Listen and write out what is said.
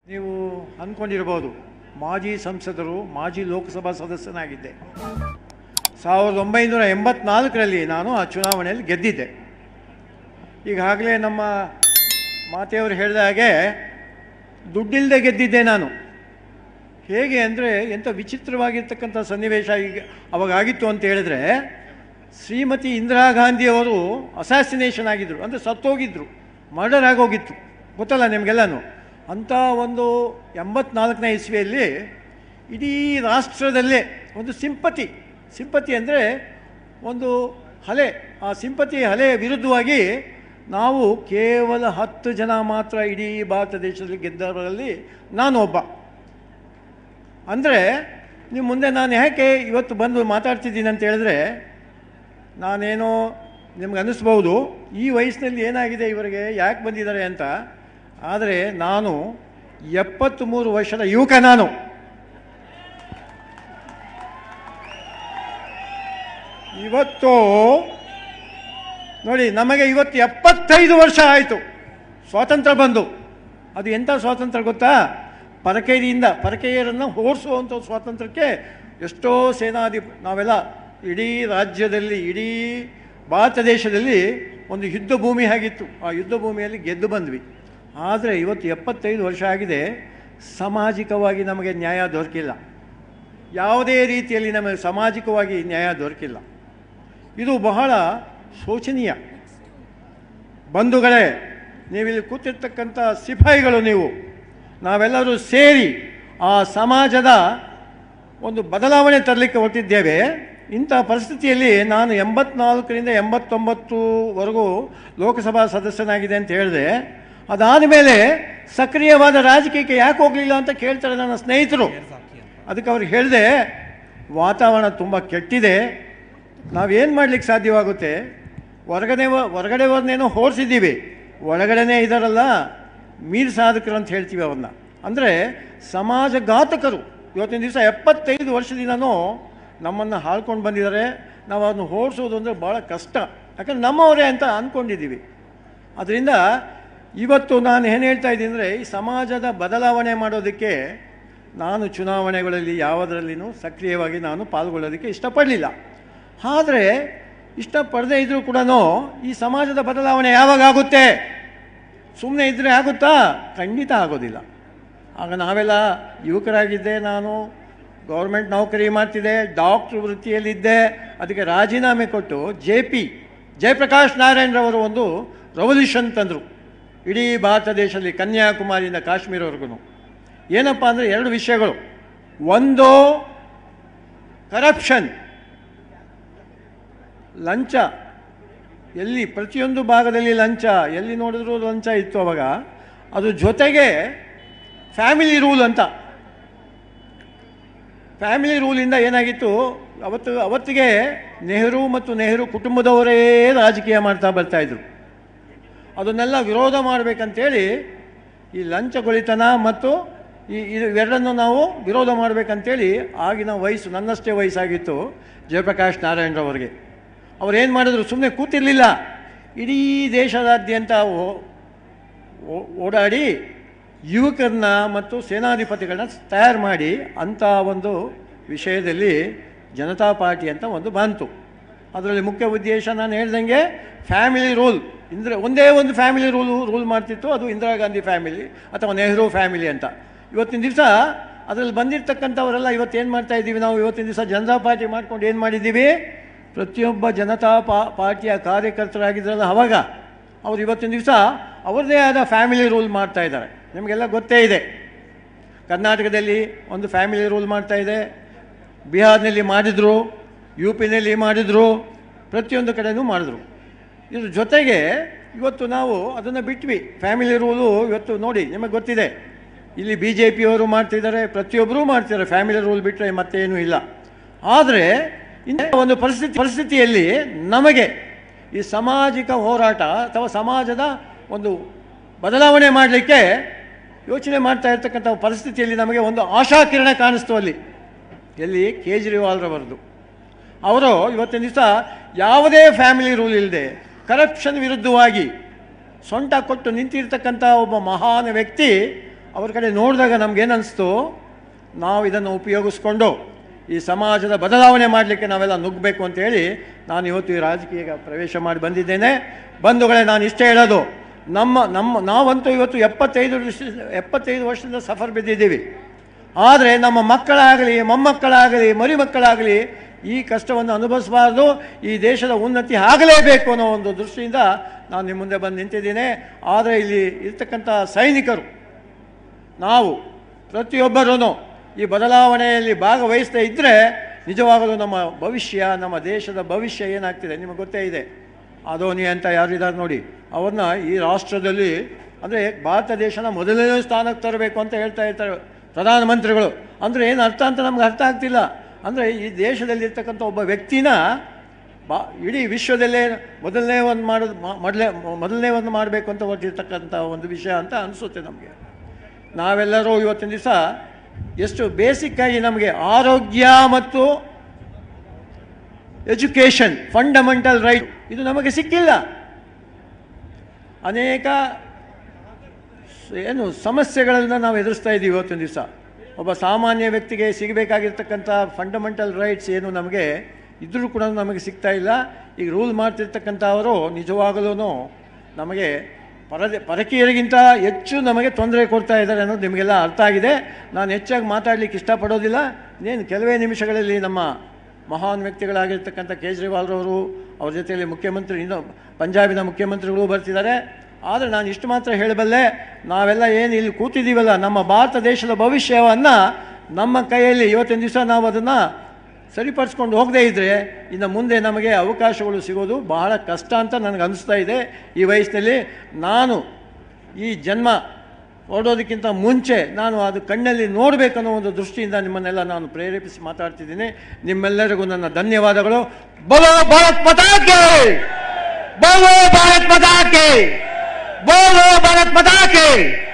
ನೀವು ಅಂದ್ಕೊಂಡಿರ್ಬೋದು ಮಾಜಿ ಸಂಸದರು ಮಾಜಿ ಲೋಕಸಭಾ ಸದಸ್ಯನಾಗಿದ್ದೆ ಸಾವಿರದ ಒಂಬೈನೂರ ಎಂಬತ್ನಾಲ್ಕರಲ್ಲಿ ನಾನು ಆ ಚುನಾವಣೆಯಲ್ಲಿ ಗೆದ್ದಿದ್ದೆ ಈಗಾಗಲೇ ನಮ್ಮ ಮಾತೆಯವರು ಹೇಳಿದ ಹಾಗೆ ದುಡ್ಡಿಲ್ಲದೆ ಗೆದ್ದಿದ್ದೆ ನಾನು ಹೇಗೆ ಅಂದರೆ ಎಂಥ ವಿಚಿತ್ರವಾಗಿರ್ತಕ್ಕಂಥ ಸನ್ನಿವೇಶ ಈಗ ಅವಾಗಾಗಿತ್ತು ಅಂತ ಹೇಳಿದ್ರೆ ಶ್ರೀಮತಿ ಇಂದಿರಾ ಗಾಂಧಿಯವರು ಅಸಾಸಿನೇಷನ್ ಆಗಿದ್ದರು ಅಂದರೆ ಸತ್ತೋಗಿದ್ದರು ಮರ್ಡರ್ ಆಗೋಗಿತ್ತು ಗೊತ್ತಲ್ಲ ನಿಮಗೆಲ್ಲನೂ ಅಂಥ ಒಂದು ಎಂಬತ್ನಾಲ್ಕನೇ ಇಸ್ವಿಯಲ್ಲಿ ಇಡೀ ರಾಷ್ಟ್ರದಲ್ಲೇ ಒಂದು ಸಿಂಪತಿ ಸಿಂಪತಿ ಅಂದರೆ ಒಂದು ಅಲೆ ಆ ಸಿಂಪತಿ ಅಲೆಯ ವಿರುದ್ಧವಾಗಿ ನಾವು ಕೇವಲ ಹತ್ತು ಜನ ಮಾತ್ರ ಇಡೀ ಭಾರತ ದೇಶದಲ್ಲಿ ಗೆದ್ದವರಲ್ಲಿ ನಾನು ಒಬ್ಬ ಅಂದರೆ ನೀವು ಮುಂದೆ ನಾನು ಯಾಕೆ ಇವತ್ತು ಬಂದು ಮಾತಾಡ್ತಿದ್ದೀನಿ ಅಂತ ಹೇಳಿದ್ರೆ ನಾನೇನೋ ನಿಮ್ಗೆ ಅನ್ನಿಸ್ಬೋದು ಈ ವಯಸ್ಸಿನಲ್ಲಿ ಏನಾಗಿದೆ ಇವರಿಗೆ ಯಾಕೆ ಬಂದಿದ್ದಾರೆ ಅಂತ ಆದರೆ ನಾನು ಎಪ್ಪತ್ತ್ಮೂರು ವರ್ಷದ ಯುವಕ ನಾನು ಇವತ್ತು ನೋಡಿ ನಮಗೆ ಇವತ್ತು ಎಪ್ಪತ್ತೈದು ವರ್ಷ ಆಯಿತು ಸ್ವಾತಂತ್ರ್ಯ ಬಂದು ಅದು ಎಂಥ ಸ್ವಾತಂತ್ರ್ಯ ಗೊತ್ತಾ ಪರಕೇರಿಯಿಂದ ಪರಕೇಯರನ್ನು ಓಡಿಸುವಂಥ ಸ್ವಾತಂತ್ರ್ಯಕ್ಕೆ ಎಷ್ಟೋ ಸೇನಾಧಿ ನಾವೆಲ್ಲ ಇಡೀ ರಾಜ್ಯದಲ್ಲಿ ಇಡೀ ಭಾರತ ದೇಶದಲ್ಲಿ ಒಂದು ಯುದ್ಧ ಭೂಮಿ ಆಗಿತ್ತು ಆ ಯುದ್ಧ ಭೂಮಿಯಲ್ಲಿ ಗೆದ್ದು ಬಂದ್ವಿ ಆದರೆ ಇವತ್ತು ಎಪ್ಪತ್ತೈದು ವರ್ಷ ಆಗಿದೆ ಸಾಮಾಜಿಕವಾಗಿ ನಮಗೆ ನ್ಯಾಯ ದೊರಕಿಲ್ಲ ಯಾವುದೇ ರೀತಿಯಲ್ಲಿ ನಮಗೆ ಸಾಮಾಜಿಕವಾಗಿ ನ್ಯಾಯ ದೊರಕಿಲ್ಲ ಇದು ಬಹಳ ಶೋಚನೀಯ ಬಂಧುಗಳೇ ನೀವಿಲ್ಲಿ ಕೂತಿರ್ತಕ್ಕಂಥ ಸಿಪಾಯಿಗಳು ನೀವು ನಾವೆಲ್ಲರೂ ಸೇರಿ ಆ ಸಮಾಜದ ಒಂದು ಬದಲಾವಣೆ ತರಲಿಕ್ಕೆ ಹೊರಟಿದ್ದೇವೆ ಇಂಥ ಪರಿಸ್ಥಿತಿಯಲ್ಲಿ ನಾನು ಎಂಬತ್ನಾಲ್ಕರಿಂದ ಎಂಬತ್ತೊಂಬತ್ತುವರೆಗೂ ಲೋಕಸಭಾ ಸದಸ್ಯನಾಗಿದೆ ಅಂತ ಹೇಳಿದೆ ಅದಾದ ಮೇಲೆ ಸಕ್ರಿಯವಾದ ರಾಜಕೀಯಕ್ಕೆ ಯಾಕೆ ಹೋಗಲಿಲ್ಲ ಅಂತ ಕೇಳ್ತಾರೆ ನನ್ನ ಸ್ನೇಹಿತರು ಅದಕ್ಕೆ ಅವ್ರಿಗೆ ಹೇಳಿದೆ ವಾತಾವರಣ ತುಂಬ ಕೆಟ್ಟಿದೆ ನಾವೇನು ಮಾಡಲಿಕ್ಕೆ ಸಾಧ್ಯವಾಗುತ್ತೆ ಹೊರಗಡೆ ಹೊರಗಡೆವರನ್ನೇನೋ ಹೋರಿಸಿದ್ದೀವಿ ಒಳಗಡೆನೇ ಇದ್ದಾರಲ್ಲ ಮೀರ್ ಸಾಧಕರು ಅಂತ ಹೇಳ್ತೀವಿ ಅವ್ರನ್ನ ಅಂದರೆ ಸಮಾಜಘಾತಕರು ಇವತ್ತಿನ ದಿವಸ ಎಪ್ಪತ್ತೈದು ವರ್ಷದಿಂದನೂ ನಮ್ಮನ್ನು ಹಾಳ್ಕೊಂಡು ಬಂದಿದ್ದಾರೆ ನಾವು ಅದನ್ನು ಓಡಿಸೋದು ಅಂದರೆ ಭಾಳ ಕಷ್ಟ ಯಾಕಂದ್ರೆ ನಮ್ಮವರೇ ಅಂತ ಅಂದ್ಕೊಂಡಿದ್ದೀವಿ ಅದರಿಂದ ಇವತ್ತು ನಾನು ಏನು ಹೇಳ್ತಾ ಇದ್ದೀನಿ ಅಂದರೆ ಈ ಸಮಾಜದ ಬದಲಾವಣೆ ಮಾಡೋದಕ್ಕೆ ನಾನು ಚುನಾವಣೆಗಳಲ್ಲಿ ಯಾವುದರಲ್ಲಿನೂ ಸಕ್ರಿಯವಾಗಿ ನಾನು ಪಾಲ್ಗೊಳ್ಳೋದಕ್ಕೆ ಇಷ್ಟಪಡಲಿಲ್ಲ ಆದರೆ ಇಷ್ಟಪಡದೇ ಇದ್ದರೂ ಕೂಡ ಈ ಸಮಾಜದ ಬದಲಾವಣೆ ಯಾವಾಗ ಆಗುತ್ತೆ ಸುಮ್ಮನೆ ಇದ್ದರೆ ಆಗುತ್ತಾ ಖಂಡಿತ ಆಗೋದಿಲ್ಲ ಆಗ ನಾವೆಲ್ಲ ಯುವಕರಾಗಿದ್ದೆ ನಾನು ಗೌರ್ಮೆಂಟ್ ನೌಕರಿ ಮಾಡ್ತಿದ್ದೆ ಡಾಕ್ಟ್ರ್ ವೃತ್ತಿಯಲ್ಲಿದ್ದೆ ಅದಕ್ಕೆ ರಾಜೀನಾಮೆ ಕೊಟ್ಟು ಜೆ ಪಿ ಜಯಪ್ರಕಾಶ್ ನಾರಾಯಣರವರು ಒಂದು ರೆವಲ್ಯೂಷನ್ ತಂದರು ಇಡೀ ಭಾರತ ದೇಶದಲ್ಲಿ ಕನ್ಯಾಕುಮಾರಿಯಿಂದ ಕಾಶ್ಮೀರವರೆಗೂ ಏನಪ್ಪ ಅಂದರೆ ಎರಡು ವಿಷಯಗಳು ಒಂದು ಕರಪ್ಷನ್ ಲಂಚ ಎಲ್ಲಿ ಪ್ರತಿಯೊಂದು ಭಾಗದಲ್ಲಿ ಲಂಚ ಎಲ್ಲಿ ನೋಡಿದ್ರೂ ಲಂಚ ಇತ್ತು ಅವಾಗ ಅದು ಜೊತೆಗೆ ಫ್ಯಾಮಿಲಿ ರೂಲ್ ಅಂತ ಫ್ಯಾಮಿಲಿ ರೂಲಿಂದ ಏನಾಗಿತ್ತು ಅವತ್ತು ಅವತ್ತಿಗೆ ನೆಹರು ಮತ್ತು ನೆಹರು ಕುಟುಂಬದವರೇ ರಾಜಕೀಯ ಮಾಡ್ತಾ ಬರ್ತಾಯಿದ್ರು ಅದನ್ನೆಲ್ಲ ವಿರೋಧ ಮಾಡಬೇಕಂತೇಳಿ ಈ ಲಂಚಗೊಳಿತನ ಮತ್ತು ಈ ಇದು ಇವೆರಡನ್ನು ನಾವು ವಿರೋಧ ಮಾಡಬೇಕಂತೇಳಿ ಆಗಿನ ವಯಸ್ಸು ನನ್ನಷ್ಟೇ ವಯಸ್ಸಾಗಿತ್ತು ಜಯಪ್ರಕಾಶ್ ನಾರಾಯಣರವರಿಗೆ ಅವ್ರೇನು ಮಾಡಿದ್ರು ಸುಮ್ಮನೆ ಕೂತಿರಲಿಲ್ಲ ಇಡೀ ದೇಶದಾದ್ಯಂತ ಓ- ಓ- ಓಡಾಡಿ ಯುವಕರನ್ನ ಮತ್ತು ಸೇನಾಧಿಪತಿಗಳನ್ನ ತಯಾರು ಮಾಡಿ ಅಂಥ ಒಂದು ವಿಷಯದಲ್ಲಿ ಜನತಾ ಪಾರ್ಟಿ ಅಂತ ಒಂದು ಬಂತು ಅದರಲ್ಲಿ ಮುಖ್ಯ ಉದ್ದೇಶ ನಾನು ಹೇಳ್ದಂಗೆ ಫ್ಯಾಮಿಲಿ ರೂಲ್ ಇಂದ್ರ ಒಂದೇ ಒಂದು ಫ್ಯಾಮಿಲಿ ರೂಲ್ ರೂಲ್ ಮಾಡ್ತಿತ್ತು ಅದು ಇಂದಿರಾ ಗಾಂಧಿ ಫ್ಯಾಮಿಲಿ ಅಥವಾ ನೆಹರು ಫ್ಯಾಮಿಲಿ ಅಂತ ಇವತ್ತಿನ ದಿವಸ ಅದರಲ್ಲಿ ಬಂದಿರತಕ್ಕಂಥವರೆಲ್ಲ ಇವತ್ತೇನು ಮಾಡ್ತಾ ಇದ್ದೀವಿ ನಾವು ಇವತ್ತಿನ ದಿವಸ ಜನತಾ ಪಾರ್ಟಿ ಮಾಡ್ಕೊಂಡು ಏನು ಮಾಡಿದ್ದೀವಿ ಪ್ರತಿಯೊಬ್ಬ ಜನತಾ ಪಾ ಪಾರ್ಟಿಯ ಕಾರ್ಯಕರ್ತರಾಗಿದ್ರಲ್ಲ ಅವಾಗ ಅವ್ರು ಇವತ್ತಿನ ದಿವಸ ಅವ್ರದ್ದೇ ಆದ ಫ್ಯಾಮಿಲಿ ರೂಲ್ ಮಾಡ್ತಾ ಇದ್ದಾರೆ ನಿಮಗೆಲ್ಲ ಗೊತ್ತೇ ಇದೆ ಕರ್ನಾಟಕದಲ್ಲಿ ಒಂದು ಫ್ಯಾಮಿಲಿ ರೂಲ್ ಮಾಡ್ತಾ ಇದೆ ಬಿಹಾರ್ನಲ್ಲಿ ಮಾಡಿದರು ಯು ಪಿನಲ್ಲಿ ಮಾಡಿದರು ಪ್ರತಿಯೊಂದು ಕಡೆನೂ ಮಾಡಿದ್ರು ಇದ್ರ ಜೊತೆಗೆ ಇವತ್ತು ನಾವು ಅದನ್ನು ಬಿಟ್ವಿ ಫ್ಯಾಮಿಲಿ ರೂಲು ಇವತ್ತು ನೋಡಿ ನಿಮಗೆ ಗೊತ್ತಿದೆ ಇಲ್ಲಿ ಬಿ ಜೆ ಪಿಯವರು ಮಾಡ್ತಿದ್ದಾರೆ ಪ್ರತಿಯೊಬ್ಬರೂ ಮಾಡ್ತಿದ್ದಾರೆ ಫ್ಯಾಮಿಲಿ ರೂಲ್ ಬಿಟ್ಟರೆ ಮತ್ತೇನೂ ಇಲ್ಲ ಆದರೆ ಇಂಥ ಒಂದು ಪರಿಸ್ಥಿತಿ ಪರಿಸ್ಥಿತಿಯಲ್ಲಿ ನಮಗೆ ಈ ಸಾಮಾಜಿಕ ಹೋರಾಟ ಅಥವಾ ಸಮಾಜದ ಒಂದು ಬದಲಾವಣೆ ಮಾಡಲಿಕ್ಕೆ ಯೋಚನೆ ಮಾಡ್ತಾ ಇರ್ತಕ್ಕಂಥ ಪರಿಸ್ಥಿತಿಯಲ್ಲಿ ನಮಗೆ ಒಂದು ಆಶಾಕಿರಣ ಕಾಣಿಸ್ತು ಅಲ್ಲಿ ಎಲ್ಲಿ ಕೇಜ್ರಿವಾಲ್ರವರದು ಅವರು ಇವತ್ತಿನ ದಿವಸ ಯಾವುದೇ ಫ್ಯಾಮಿಲಿ ರೂಲ್ ಇಲ್ಲದೆ ಕರಪ್ಷನ್ ವಿರುದ್ಧವಾಗಿ ಸೊಂಟ ಕೊಟ್ಟು ನಿಂತಿರ್ತಕ್ಕಂಥ ಒಬ್ಬ ಮಹಾನ್ ವ್ಯಕ್ತಿ ಅವ್ರ ಕಡೆ ನೋಡಿದಾಗ ನಮ್ಗೇನು ಅನಿಸ್ತು ನಾವು ಇದನ್ನು ಉಪಯೋಗಿಸ್ಕೊಂಡು ಈ ಸಮಾಜದ ಬದಲಾವಣೆ ಮಾಡಲಿಕ್ಕೆ ನಾವೆಲ್ಲ ನುಗ್ಗಬೇಕು ಅಂತೇಳಿ ನಾನು ಇವತ್ತು ಈ ರಾಜಕೀಯ ಪ್ರವೇಶ ಮಾಡಿ ಬಂದಿದ್ದೇನೆ ಬಂಧುಗಳೇ ನಾನು ಇಷ್ಟೇ ಹೇಳೋದು ನಮ್ಮ ನಮ್ಮ ನಾವಂತೂ ಇವತ್ತು ಎಪ್ಪತ್ತೈದು ವರ್ಷ ಎಪ್ಪತ್ತೈದು ವರ್ಷದಿಂದ ಸಫರ್ ಬಿದ್ದಿದ್ದೀವಿ ಆದರೆ ನಮ್ಮ ಮಕ್ಕಳಾಗಲಿ ಮೊಮ್ಮಕ್ಕಳಾಗಲಿ ಮರಿಮಕ್ಕಳಾಗಲಿ ಈ ಕಷ್ಟವನ್ನು ಅನುಭವಿಸಬಾರ್ದು ಈ ದೇಶದ ಉನ್ನತಿ ಆಗಲೇಬೇಕು ಅನ್ನೋ ಒಂದು ದೃಷ್ಟಿಯಿಂದ ನಾನು ನಿಮ್ಮ ಮುಂದೆ ಬಂದು ನಿಂತಿದ್ದೀನಿ ಆದರೆ ಇಲ್ಲಿ ಇರ್ತಕ್ಕಂಥ ಸೈನಿಕರು ನಾವು ಪ್ರತಿಯೊಬ್ಬರೂ ಈ ಬದಲಾವಣೆಯಲ್ಲಿ ಭಾಗವಹಿಸ್ತಾ ಇದ್ದರೆ ನಿಜವಾಗಲೂ ನಮ್ಮ ಭವಿಷ್ಯ ನಮ್ಮ ದೇಶದ ಭವಿಷ್ಯ ಏನಾಗ್ತಿದೆ ನಿಮಗೆ ಗೊತ್ತೇ ಇದೆ ಅದೋನಿ ಅಂತ ಯಾರಿದ್ದಾರೆ ನೋಡಿ ಅವ್ರನ್ನ ಈ ರಾಷ್ಟ್ರದಲ್ಲಿ ಅಂದರೆ ಭಾರತ ದೇಶನ ಮೊದಲನೇ ಸ್ಥಾನಕ್ಕೆ ತರಬೇಕು ಅಂತ ಹೇಳ್ತಾ ಇರ್ತಾರೆ ಪ್ರಧಾನಮಂತ್ರಿಗಳು ಅಂದರೆ ಏನು ಅರ್ಥ ಅಂತ ನಮ್ಗೆ ಅರ್ಥ ಆಗ್ತಿಲ್ಲ ಅಂದರೆ ಈ ದೇಶದಲ್ಲಿರ್ತಕ್ಕಂಥ ಒಬ್ಬ ವ್ಯಕ್ತಿನ ಬಾ ಇಡೀ ವಿಶ್ವದಲ್ಲೇ ಮೊದಲನೇ ಒಂದು ಮಾಡೋದು ಮ- ಮೊದಲೇ ಮೊದಲನೇ ಒಂದು ಮಾಡಬೇಕು ಅಂತ ಹೊರಟಿರ್ತಕ್ಕಂಥ ಒಂದು ವಿಷಯ ಅಂತ ಅನಿಸುತ್ತೆ ನಮಗೆ ನಾವೆಲ್ಲರೂ ಇವತ್ತಿನ ದಿವಸ ಎಷ್ಟು ಬೇಸಿಕ್ಕಾಗಿ ನಮಗೆ ಆರೋಗ್ಯ ಮತ್ತು ಎಜುಕೇಷನ್ ಫಂಡಮೆಂಟಲ್ ರೈಟ್ ಇದು ನಮಗೆ ಸಿಕ್ಕಿಲ್ಲ ಅನೇಕ ಸ- ಏನು ಸಮಸ್ಯೆಗಳನ್ನು ನಾವು ಎದುರಿಸ್ತಾ ಇದ್ದೀವಿ ಇವತ್ತಿನ ದಿವಸ ಒಬ್ಬ ಸಾಮಾನ್ಯ ವ್ಯಕ್ತಿಗೆ ಸಿಗಬೇಕಾಗಿರ್ತಕ್ಕಂಥ ಫಂಡಮೆಂಟಲ್ ರೈಟ್ಸ್ ಏನು ನಮಗೆ ಇದ್ರೂ ಕೂಡ ನಮಗೆ ಸಿಗ್ತಾ ಇಲ್ಲ ಈಗ ರೂಲ್ ಮಾಡ್ತಿರ್ತಕ್ಕಂಥವರು ನಿಜವಾಗಲೂ ನಮಗೆ ಪರದೆ ಪರಕೀಯರಿಗಿಂತ ಹೆಚ್ಚು ನಮಗೆ ತೊಂದರೆ ಕೊಡ್ತಾ ಇದ್ದಾರೆ ಅನ್ನೋದು ನಿಮಗೆಲ್ಲ ಅರ್ಥ ಆಗಿದೆ ನಾನು ಹೆಚ್ಚಾಗಿ ಮಾತಾಡಲಿಕ್ಕೆ ಇಷ್ಟಪಡೋದಿಲ್ಲ ಇನ್ನೇನು ಕೆಲವೇ ನಿಮಿಷಗಳಲ್ಲಿ ನಮ್ಮ ಮಹಾನ್ ವ್ಯಕ್ತಿಗಳಾಗಿರ್ತಕ್ಕಂಥ ಕೇಜ್ರಿವಾಲ್ರವರು ಅವ್ರ ಜೊತೆಯಲ್ಲಿ ಮುಖ್ಯಮಂತ್ರಿ ಇನ್ನು ಪಂಜಾಬಿನ ಮುಖ್ಯಮಂತ್ರಿಗಳು ಬರ್ತಿದ್ದಾರೆ ಆದರೆ ನಾನು ಇಷ್ಟು ಮಾತ್ರ ಹೇಳಬಲ್ಲೆ ನಾವೆಲ್ಲ ಏನು ಇಲ್ಲಿ ಕೂತಿದ್ದೀವಲ್ಲ ನಮ್ಮ ಭಾರತ ದೇಶದ ಭವಿಷ್ಯವನ್ನು ನಮ್ಮ ಕೈಯಲ್ಲಿ ಇವತ್ತಿನ ದಿವಸ ನಾವು ಅದನ್ನು ಸರಿಪಡಿಸ್ಕೊಂಡು ಹೋಗದೇ ಇದ್ದರೆ ಇನ್ನು ಮುಂದೆ ನಮಗೆ ಅವಕಾಶಗಳು ಸಿಗೋದು ಬಹಳ ಕಷ್ಟ ಅಂತ ನನಗೆ ಅನಿಸ್ತಾ ಇದೆ ಈ ವಯಸ್ಸಿನಲ್ಲಿ ನಾನು ಈ ಜನ್ಮ ಹೊರಡೋದಕ್ಕಿಂತ ಮುಂಚೆ ನಾನು ಅದು ಕಣ್ಣಲ್ಲಿ ನೋಡಬೇಕನ್ನೋ ಒಂದು ದೃಷ್ಟಿಯಿಂದ ನಿಮ್ಮನ್ನೆಲ್ಲ ನಾನು ಪ್ರೇರೇಪಿಸಿ ಮಾತಾಡ್ತಿದ್ದೀನಿ ನಿಮ್ಮೆಲ್ಲರಿಗೂ ನನ್ನ ಧನ್ಯವಾದಗಳು ಬಲೋ ಭಾರತ್ ಪತಾಕೆ ಬೋಲೋ ಭಾರತ್ ಪತಾಕೆ ಬೋಲೋ ಭಾರತ್ ಪತಾಕೆ